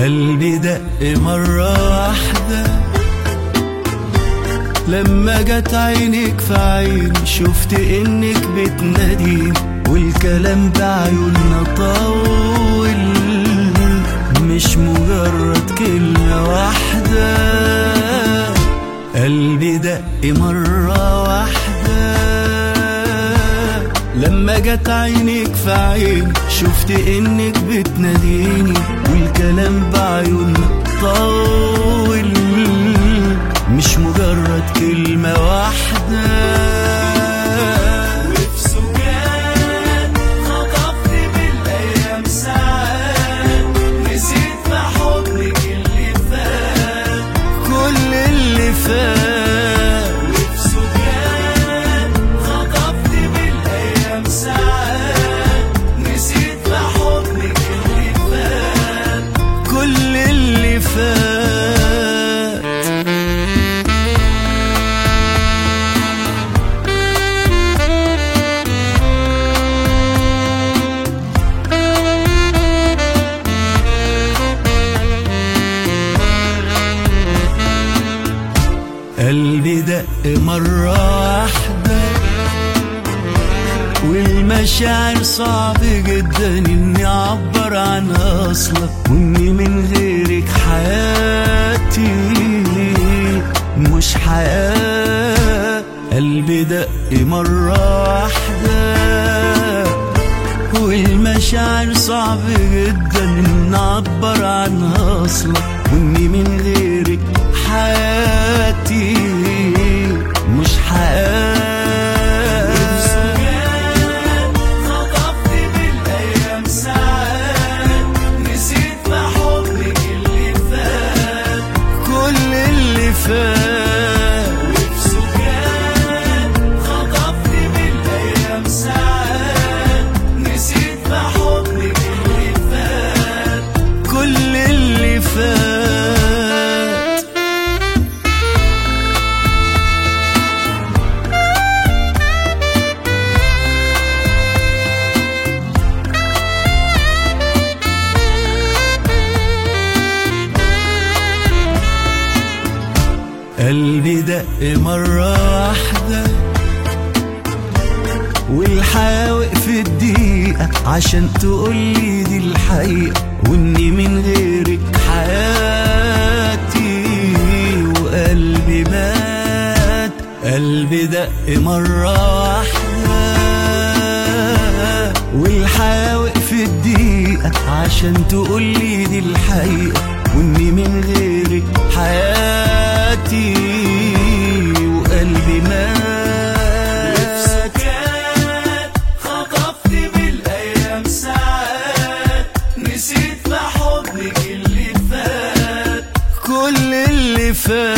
قلبي دق مرة واحدة لما جت عينك في عيني شفت انك بتناديني والكلام بعيوننا طول مش مجرد كلمة واحدة قلبي دق مرة واحدة لما جت عينك في عيني شفت انك بتناديني والكلام بعيوننا طول مش مجرد كلمة واحدة وفي سجاد خطفني بالأيام ساعات نسيت في حضنك اللي فات كل اللي فات وفي سجاد خطفني بالأيام ساعات نسيت في حضنك اللي فات كل اللي فات قلبي دق مرة واحدة والمشاعر صعب جدا اني اعبر عنها اصلا واني من غيرك حياتي مش حياة قلبي دق مرة واحدة والمشاعر صعب جدا ان اعبر عنها اصلا واني من غيرك حياتي مش حياة خطفني بالايام ساعات نسيت في حضنك اللي فات كل اللي فات وفي سجاد خطفني بالايام ساعات نسيت في حضنك اللي فات كل اللي فات قلبي دق مرة واحدة والحياة وقفت دقيقة عشان تقولي دي الحقيقة واني من غيرك حياتي وقلبي مات قلبي دق مرة واحدة والحياة وقفت دقيقة عشان تقولي دي الحقيقة واني من غيرك حياتي وقلبي مات خطفني بالايام ساعات نسيت في حضنك اللي فات كل اللي فات